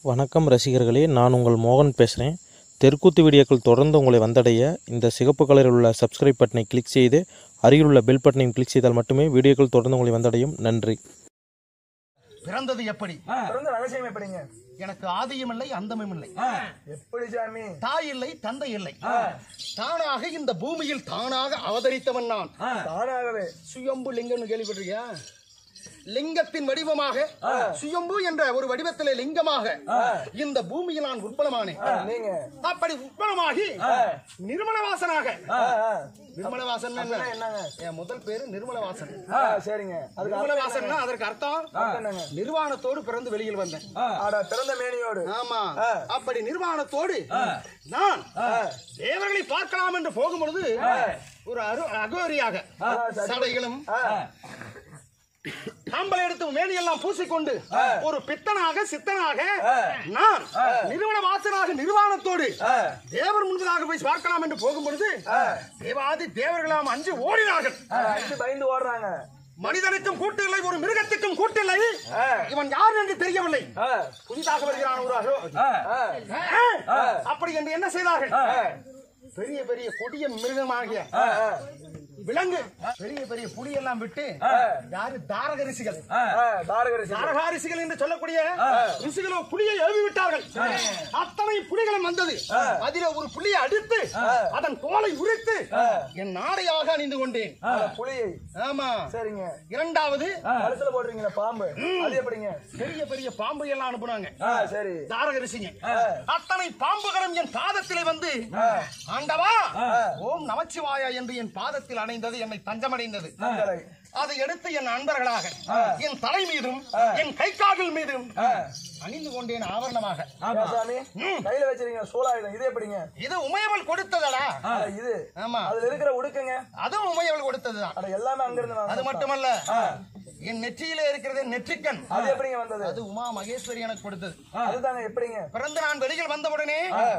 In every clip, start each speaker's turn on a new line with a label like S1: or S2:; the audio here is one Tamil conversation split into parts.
S1: வணக்கம் ரசிகர்களே நான் உங்கள் மோகன் பேசுகிறேன் தெற்குத்து வீடியோக்கள் தொடர்ந்து உங்களை வந்தடைய இந்த சிகப்பு கலரில் உள்ள சப்ஸ்கிரைப் பட்டனை கிளிக் செய்து அருகில் உள்ள பெல் பட்டனையும் கிளிக் செய்தால் மட்டுமே வீடியோக்கள் தொடர்ந்து உங்களை வந்தடையும் நன்றி
S2: பிறந்தது எப்படி
S3: பிறந்த ரகசியம் எப்படிங்க
S2: எனக்கு ஆதியும் இல்லை அந்தமும் இல்லை
S3: எப்படி சாமி
S2: தாய் இல்லை தந்தை இல்லை தானாக இந்த பூமியில் தானாக அவதரித்தவன் நான்
S3: தானாகவே
S2: சுயம்பு லிங்கம்னு கேள்விப்பட்டிருக்கியா லிங்கத்தின் வடிவமாக சுயம்பு என்ற ஒரு வடிவத்திலே லிங்கமாக இந்த பூமியில் நான் உற்பலமானேன்
S3: நீங்க
S2: அப்படி உற்பலமாகி நிர்மலவாசனாக
S3: ஆ, ஆ.
S2: நிர்மலவாசன்
S3: அப்படின்னா என்னங்க
S2: என் முதல் பேரு நிர்மலவாசன்
S3: ஆ, சரிங்க அதுக்கு அர்த்தம்
S2: நிர்மலவாசன்னா அதற்கு அர்த்தம்
S3: என்னங்க
S2: நிர்வாணத்தோடு பிறந்து வெளியில் வந்தேன்
S3: ஆடா திறந்த மேனியோடு
S2: ஆமா அப்படி நிர்வாணத்தோடு நான் தேவர்களை பார்க்கலாம் என்று போகும் பொழுது ஒரு அரு அகோரியாக சடைகளும் காம்பலை எடுத்து மேனியெல்லாம் பூசிக்கொண்டு ஒரு பித்தனாக சித்தனாக நான் நிறுவன வாசனாக நிர்வாணத்தோடு தேவர் முன்பதாக போய் பார்க்கலாம் என்று போகும் பொழுது தேவாதி தேவர்களாம் அஞ்சு ஓடினார்கள்
S3: அஞ்சு பயந்து ஓடுறாங்க
S2: மனிதனுக்கும் கூட்டில்லை ஒரு மிருகத்துக்கும் கூட்டில்லை இவன் யார் என்று தெரியவில்லை
S3: ஆ,
S2: புதிதாக வருகிறான் ஒரு அகோ
S3: ஆ,
S2: அப்படி என்று என்ன செய்தார்கள் பெரிய பெரிய கொடிய மிருகமாகிய
S3: ஆ, ஆ.
S2: விலங்கு பெரிய பெரிய புலியெல்லாம் விட்டு யாரு தாரக ரிஷிகள்
S3: ஆ, தாரகரிசி
S2: தாரகா ரிஷிகள் என்று சொல்லக்கூடிய ரிஷிகளோ புலியை எழுதி விட்டார்கள் அத்தனை புலிகளும் வந்தது அதில ஒரு புலியை அடித்து அதன் தோலை உரித்து என் நாடையாக அணிந்து கொண்டேன்
S3: புலியை
S2: ஆமா
S3: சரிங்க
S2: இரண்டாவது
S3: கழுத்துல போடுறீங்களா பாம்பு அது எப்படிங்க
S2: பெரிய பெரிய பாம்பு எல்லாம் அனுப்புனாங்க
S3: ஆ, சரி
S2: தாரக ரிஷிங்க அத்தனை பாம்புகளும் என் பாதத்திலே வந்து ஆண்டவா ஓம் நமச்சிவாயா என்று என் பாதத்தில் அணைந்தது என்னை தஞ்சமடைந்தது
S3: தங்களை.
S2: அதை எடுத்து என் நண்பர்களாக என் தலை மீதும் என் கை கால்கள் மீதும் அணிந்து கொண்டேன் ஆவரணமாக
S3: ஏன் சாமி கையில வச்சிருக்கீங்க சூலாயுதம் இது எப்படிங்க
S2: இது உமையவள் கொடுத்ததடா
S3: அட, இது
S2: ஆமா
S3: அதுல இருக்கிற உடுக்குங்க
S2: அதுவும் உமையவள் கொடுத்ததுதான்
S3: அட எல்லாமே அங்க இருந்து
S2: அது மட்டுமல்ல என் நெற்றியிலே இருக்கிறது நெற்றிக்கண்
S3: அது எப்படிங்க வந்தது
S2: அது உமா மகேஸ்வரி எனக்கு கொடுத்தது
S3: அதுதாங்க எப்படிங்க
S2: பிறந்து நான் வெளியில் வந்தவுடனே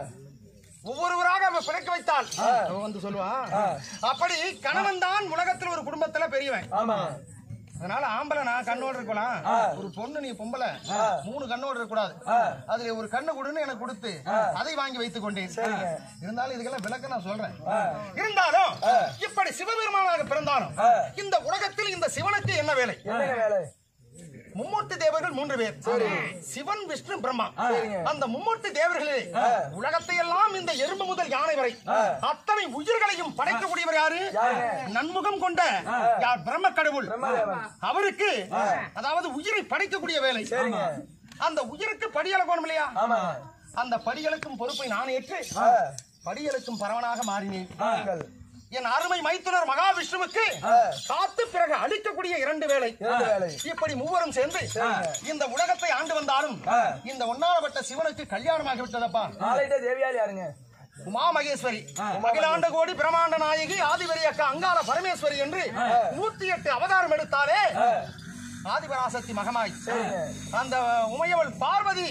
S2: ஒவ்வொருவராக அவ பிறக்க வைத்தாள் அவ வந்து சொல்லுவா அப்படி கணவன் தான் உலகத்துல ஒரு குடும்பத்துல பெரியவன்
S3: ஆமா
S2: அதனால ஆம்பளை நான் கண்ணோடு இருக்கலாம் ஒரு பொண்ணு நீ பொம்பளை மூணு கண்ணோடு இருக்க கூடாது அதுல ஒரு கண்ணு கொடுன்னு எனக்கு கொடுத்து அதை வாங்கி வைத்துக் கொண்டேன் இருந்தாலும் இதுக்கெல்லாம் விளக்க நான் சொல்றேன் இருந்தாலும் இப்படி சிவபெருமானாக பிறந்தாலும் இந்த உலகத்தில் இந்த சிவனுக்கு என்ன வேலை
S3: என்னங்க வேலை
S2: மும்மூர்த்தி தேவர்கள் மூன்று பேர் சிவன் விஷ்ணு பிரம்மா அந்த மும்மூர்த்தி தேவர்களே உலகத்தை எல்லாம் இந்த எறும்பு முதல் யானை வரை அத்தனை உயிர்களையும் படைக்கக்கூடியவர் யாரு நன்முகம் கொண்ட யார் பிரம்ம கடவுள் அவருக்கு அதாவது உயிரை படைக்கக்கூடிய வேலை அந்த உயிருக்கு படியல கோணும் இல்லையா அந்த படிகளுக்கும் பொறுப்பை நான் ஏற்று படிகளுக்கும் பரவனாக மாறினேன்
S3: நீங்கள்
S2: என் அருமை மைத்துனர் மகாவிஷ்ணுவுக்கு காத்து பிறகு அழிக்கக்கூடிய இரண்டு வேலை
S3: இரண்டு வேலை.
S2: இப்படி மூவரும் சேர்ந்து இந்த உலகத்தை ஆண்டு வந்தாலும் இந்த ஒன்னாரப்பட்ட சிவனுக்கு கல்யாணமாகி விட்டதப்பா
S3: நாளைட்டே தேவியால் யாருங்க
S2: உமா மகேஸ்வரி அகிலாண்ட கோடி பிரமாண்ட நாயகி ஆதிபரி அக்கா அங்காள பரமேஸ்வரி என்று நூத்தி எட்டு அவதாரம் எடுத்தாலே ஆதிபராசக்தி மகமாய் அந்த உமையவள் பார்வதி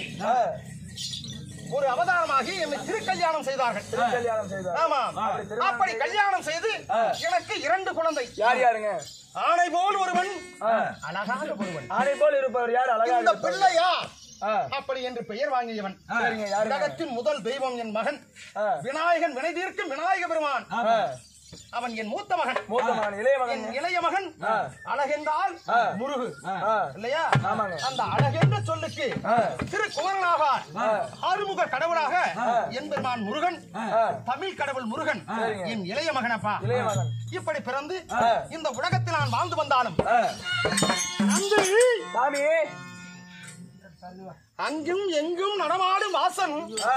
S2: ஒரு அவதாரமாகி என்னை திருக்கல்யாணம் செய்தார்கள்
S3: கல்யாணம் செய்தார்
S2: ஆமா அப்படி கல்யாணம் செய்து எனக்கு இரண்டு குழந்தை
S3: யார் யாருங்க
S2: ஆணை போல் ஒருவன் அழகான ஒருவன்
S3: ஆணை போல் இருப்பவர் யார் அழகா
S2: இந்த
S3: இருப்பவர்?
S2: பிள்ளையா
S3: ஆ,
S2: அப்படி என்று பெயர் வாங்கியவன்
S3: சரிங்க யாருங்க
S2: உலகத்தின் முதல் தெய்வம் என் மகன்
S3: ஆ.
S2: விநாயகன் வினை தீர்க்கும் விநாயக பெருமான்
S3: ஆ,
S2: அவன் என் மூத்த மகன்
S3: மூத்த மகன் இளைய மகன்
S2: என் இளைய மகன் அழகென்றால் முருகு
S3: ஆ,
S2: இல்லையா
S3: ஆமாங்க.
S2: அந்த அழகென்ற சொல்லுக்கு திரு குமரனாக ஆறுமுக கடவுளாக என் பெருமான் முருகன் தமிழ் கடவுள் முருகன் என் இளைய மகனப்பா
S3: இளைய மகன்
S2: இப்படி பிறந்து இந்த உலகத்தில் நான் வாழ்ந்து வந்தாலும்
S3: ஆ,
S2: அங்கு
S3: சாமி
S2: அங்கும் எங்கும் நடமாடும் வாசன்
S3: ஆ.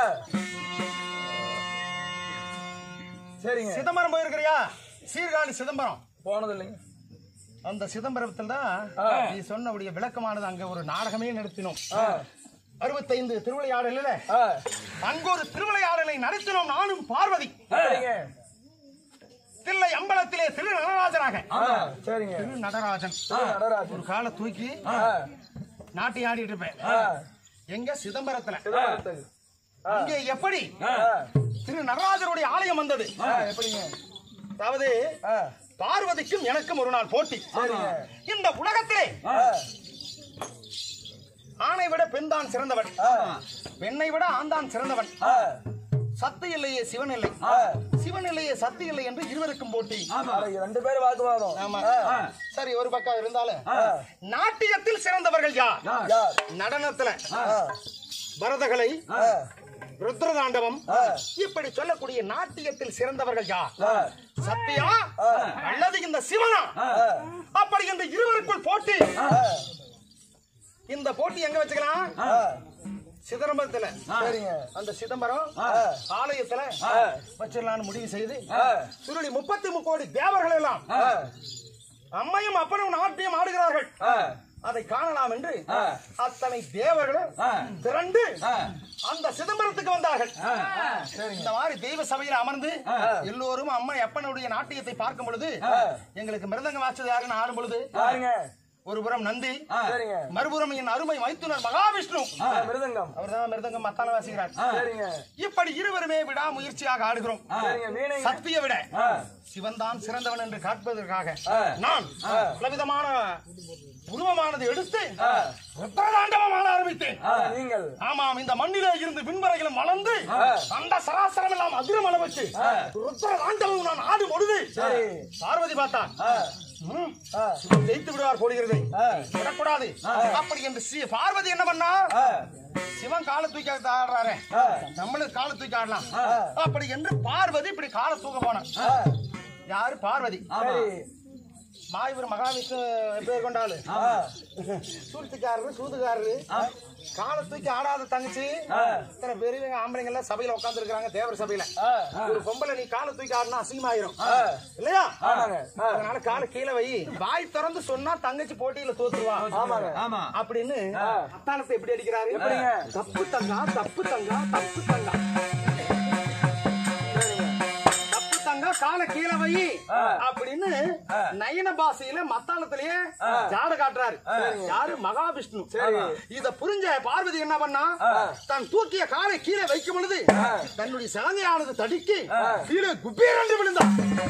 S3: சரிங்க
S2: சிதம்பரம் போயிருக்கிறியா சீர்காழி சிதம்பரம்
S3: போனது இல்லைங்க
S2: அந்த சிதம்பரத்தில் தான் நீ சொன்னபடிய விளக்கமானது அங்க ஒரு நாடகமே நடத்தினோம் அறுபத்தைந்து திருவிளையாடலில்
S3: ஆ,
S2: அங்கு ஒரு திருவிளையாடலை நடத்தினோம் நானும் பார்வதி
S3: சரிங்க
S2: தில்லை அம்பலத்திலே திரு நடராஜனாக
S3: ஆ, சரிங்க
S2: திரு நடராஜன்
S3: நடராஜன்
S2: ஒரு காலை தூக்கி
S3: ஆ,
S2: நாட்டி ஆடிட்டு இருப்பேன்
S3: ஆ,
S2: எங்க சிதம்பரத்துல
S3: சிதம்பரத்துக்கு.
S2: இங்கே எப்படி
S3: ஆ,
S2: திரு நடராஜருடைய ஆலயம் வந்தது
S3: ஆ, எப்படிங்க
S2: அதாவது
S3: ஆ,
S2: பார்வதிக்கும் எனக்கும் ஒரு நாள் போட்டி
S3: சரிங்க
S2: இந்த உலகத்திலே
S3: ஆ,
S2: ஆணை விட பெண் தான் சிறந்தவன்
S3: ஆ,
S2: பெண்ணை விட ஆண் தான் சிறந்தவன்
S3: ஆ,
S2: சத்து இல்லையே சிவன் இல்லை
S3: ஆ.
S2: சிவன் இல்லையே சத்து இல்லை என்று இருவருக்கும் போட்டி
S3: அட, ரெண்டு பேரும் வாக்குவாதம்
S2: ஆமா
S3: ஆ,
S2: சரி ஒரு பக்கம் இருந்தாலும்
S3: ஆ,
S2: நாட்டியத்தில் சிறந்தவர்கள் யார்
S3: யார்
S2: நடனத்துல
S3: ஆ,
S2: பரதகலை
S3: ஆ,
S2: ருத்ரதாண்டவம்
S3: ஆ.
S2: இப்படி சொல்லக்கூடிய நாட்டியத்தில் சிறந்தவர்கள் யார்
S3: ஆ,
S2: சத்தியா அல்லது இந்த சிவனா
S3: ஆ,
S2: அப்படி இந்த இருவருக்குள் போட்டி
S3: ஆ,
S2: இந்த போட்டி எங்க வச்சுக்கலாம்
S3: ஆ,
S2: சிதம்பரத்துல
S3: சரிங்க
S2: அந்த சிதம்பரம்
S3: ஆ.
S2: ஆலயத்துல
S3: ஆ.
S2: வச்சிடலாம்னு முடிவு செய்து
S3: ஆ,
S2: சுருளி முப்பத்தி முக்கோடி தேவர்கள் எல்லாம்
S3: ஆ,
S2: அம்மையும் அப்பனும் நாட்டியம் ஆடுகிறார்கள்
S3: ஆ,
S2: அதை காணலாம் என்று
S3: ஆ.
S2: அத்தனை தேவர்களும்
S3: ஆ.
S2: திரண்டு
S3: ஆ.
S2: அந்த சிதம்பரத்துக்கு வந்தார்கள்
S3: சரிங்க
S2: இந்த மாதிரி தெய்வ சபையில் அமர்ந்து
S3: ஆ.
S2: எல்லோரும் அம்மன் அப்பனுடைய நாட்டியத்தை பார்க்கும் பொழுது
S3: ஆ.
S2: எங்களுக்கு மிருதங்க வாச்சது யாருன்னு ஆடும் பொழுது
S3: பாருங்க
S2: ஒரு புறம் நந்தி
S3: சரிங்க
S2: மறுபுறம் என் அருமை மைத்துனர் மகாவிஷ்ணு
S3: ஆ, மிருதங்கம்
S2: அவர்தான் மிருதங்கம் மத்தான வாசிக்கிறார்
S3: சரிங்க
S2: இப்படி இருவருமே விடாமுயற்சியாக ஆடுகிறோம்
S3: சரிங்க வீணைங்க
S2: சக்தியை விட
S3: ஆ,
S2: சிவன் தான் சிறந்தவன் என்று காட்டுவதற்காக
S3: ஆ.
S2: நான்
S3: ஆ.
S2: பலவிதமான உருவமானது எடுத்து
S3: ஆ.
S2: ருத்ரதாண்டவம் ஆட ஆரம்பித்தேன்
S3: ஆ, நீங்கள்
S2: ஆமாம் இந்த மண்ணிலே இருந்து விண்வரைகளும் வளர்ந்து
S3: ஆ.
S2: அந்த சராசரம் எல்லாம் அதிரம் அளவுக்கு
S3: ஆ.
S2: ருத்ரதாண்டவம் நான் ஆடும் பொழுது
S3: சரி.
S2: பார்வதி பார்த்தா
S3: ஆ,
S2: ம்,
S3: ஆ,
S2: ஜெயித்து விடுவார் போடுகிறது
S3: ஆ.
S2: விடக்கூடாது அப்படி என்று ஸ்ரீ பார்வதி என்ன பண்ணா
S3: ஆ,
S2: சிவன் காலை தூக்கி ஆடுறாரு
S3: ஆ.
S2: நம்மளும் காலை தூக்கி ஆடலாம்
S3: ஆ.
S2: அப்படி என்று பார்வதி இப்படி காலை தூக்க போனான்
S3: ஆ,
S2: யாரு பார்வதி
S3: சரி
S2: மாயவர் மகாவிஷ்ணு பேர் கொண்டாளு
S3: ஆ,
S2: சூழ்ச்சிக்காரரு சூதுகாரரு காலை தூக்கி ஆடாத தங்கச்சி
S3: ஆ.
S2: இத்தனை பெரியவங்க ஆம்பளைங்க எல்லாம் சபையில உட்கார்ந்து இருக்காங்க தேவர் சபையில
S3: ஆ,
S2: ஒரு பொம்பளை நீ காலை தூக்கி ஆடினா அசிங்கமாயிரும்
S3: ஆ.
S2: இல்லையா
S3: ஆமாங்க ஆ,
S2: அதனால காலை கீழே வை வாய் திறந்து சொன்னா தங்கச்சி போட்டியில தோத்துருவா
S3: ஆமாங்க
S4: ஆமா
S2: அப்படின்னு
S3: ஆ.
S2: அத்தானத்தை எப்படி அடிக்கிறாரு
S3: எப்படிங்க?
S2: தப்பு தங்கா தப்பு தங்கா தப்பு தங்கா தப்பு தங்கா காலை கீழே வை
S3: ஆ.
S2: அப்படின்னு நயன பாஷையில மத்தாளத்திலேயே
S3: ஆ.
S2: ஜாட காட்டுறாரு
S3: சரிங்க.
S2: யாரு மகாவிஷ்ணு
S3: சரி.
S2: இத புரிஞ்ச பார்வதி என்ன பண்ணா
S3: ஆ.
S2: தன் தூக்கிய காலை கீழே வைக்கும் பொழுது
S3: ஆ.
S2: தன்னுடைய சலங்கையானது தடுக்கி
S3: ஆ.
S2: கீழே குப்பீரென்று விழுந்தா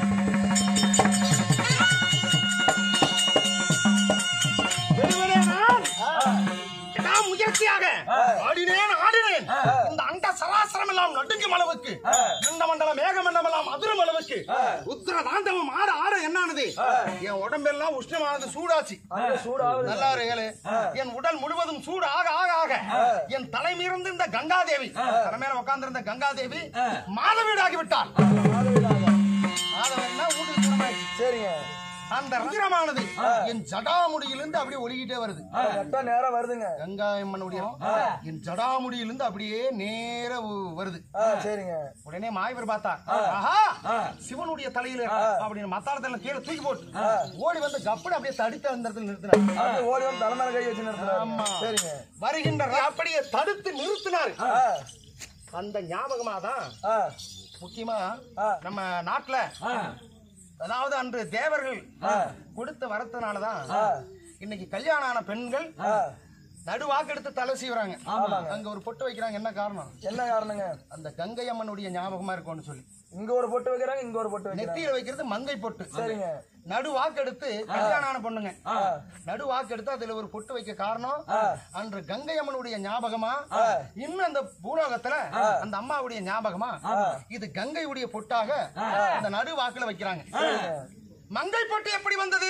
S2: வெறுமனே நான் விடா முயற்சியாக ஆடினேன் ஆடினேன் இந்த அண்ட சராசரம் எல்லாம் நடுங்கும் அளவுக்கு இந்த மண்டலம் மேகமண்டலம் எல்லாம் அதிரும் அளவுக்கு உத்திர தாண்டவம் ஆட ஆட என்னானது என் உடம்பெல்லாம் உஷ்ணமானது சூடாச்சு
S3: அது சூடாகுது
S2: நல்லா இருக்கே என் உடல் முழுவதும் சூடு ஆக ஆக ஆக என் தலை மீறந்து இந்த கங்காதேவி தலைமையில உட்கார்ந்திருந்த கங்காதேவி மாதவீடாகி விட்டார் மாதவன்னா வீட்டுக்கு குணமாயிடுச்சு.
S3: சரிங்க
S2: அந்த ரந்திரமானது என் ஜடாமுடியிலிருந்து அப்படியே ஒழுகிட்டே வருது
S3: கரெக்டா நேரம் வருதுங்க
S2: கங்காயம்மனுடைய என் ஜடாமுடியிலிருந்து அப்படியே நேர வ- வருது
S3: ஆ சரிங்க
S2: உடனே மாயவர் பார்த்தா ஆஹா சிவனுடைய தலையில அப்படின்னு மத்தாளத்துல கீழே தூக்கி போட்டு ஓடி வந்து கப்படு அப்படியே தடுத்து அந்த இடத்துல நிறுத்தினார்
S3: அப்படியே ஓடி வந்து தலைமையில கை வச்சு நிறுத்துறாரு
S2: ஆமா.
S3: சரிங்க
S2: வருகின்ற அப்படியே தடுத்து நிறுத்தினார்
S3: ஆ
S2: அந்த ஞாபகமா தான்
S3: ஆ
S2: முக்கியமா
S3: ஆ.
S2: நம்ம நாட்டுல அதாவது அன்று தேவர்கள் கொடுத்த வரத்தினாலதான் இன்னைக்கு கல்யாணம் ஆன பெண்கள்
S3: ஆ
S2: நடுவாக்கெடுத்து தலை சீவுறாங்க அங்க ஒரு பொட்டு வைக்கிறாங்க என்ன காரணம்
S3: என்ன காரணங்க
S2: அந்த கங்கை அம்மனுடைய ஞாபகமா இருக்கும்னு சொல்லி
S3: இங்க ஒரு பொட்டு வைக்கிறாங்க இங்க ஒரு பொட்டு வைக்கிறாங்க
S2: நெத்தியில வைக்கிறது மங்கை பொட்டு
S3: சரிங்க
S2: நடு வாக்கெடுத்து கல்யாணம் ஆன பொண்ணுங்க நடு வாக்கெடுத்து அதுல ஒரு பொட்டு வைக்க காரணம் அன்று கங்கை அம்மனுடைய ஞாபகமா இன்னும் அந்த பூலோகத்துல அந்த அம்மாவுடைய ஞாபகமா இது கங்கையுடைய பொட்டாக அந்த நடு வாக்குல வைக்கிறாங்க மங்கை பொட்டு எப்படி வந்தது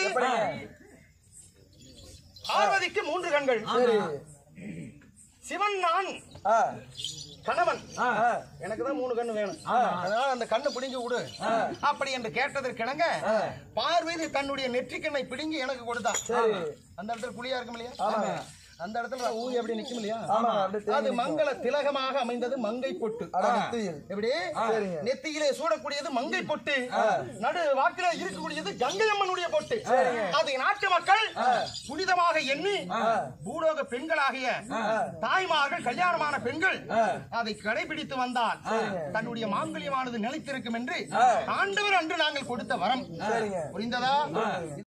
S2: பார்வதிக்கு மூன்று கண்கள்
S3: சரி
S2: சிவன் நான்
S3: ஆ
S2: கணவன்
S3: ஆ
S2: எனக்கு தான் மூணு கண்ணு வேணும் அதனால அந்த கண்ணு பிடுங்கி விடு அப்படி என்று கேட்டதற்கிணங்க பார்வதி தன்னுடைய நெற்றிக்கண்ணை பிடுங்கி எனக்கு கொடுத்தா
S3: சரி
S2: அந்த இடத்துல குழியா இருக்கும் இல்லையா அந்த இடத்துல ஊழி அப்படி நிக்கும் இல்லையா
S3: ஆமா அப்படியே
S2: அது மங்கள திலகமாக அமைந்தது மங்கை பொட்டு
S3: அட நெத்தியில்
S2: எப்படி
S3: சரிங்க.
S2: நெத்தியிலே சூடக்கூடியது மங்கை பொட்டு நடு வாக்கில இருக்கக்கூடியது கங்கை அம்மனுடைய பொட்டு அதை நாட்டு மக்கள் புனிதமாக எண்ணி பூலோக பெண்களாகிய தாய்மார்கள் கல்யாணமான பெண்கள் அதை கடைபிடித்து வந்தால் தன்னுடைய மாங்கல்யமானது நிலைத்திருக்கும் என்று ஆண்டவர் அன்று நாங்கள் கொடுத்த வரம்
S3: சரிங்க
S2: புரிந்ததா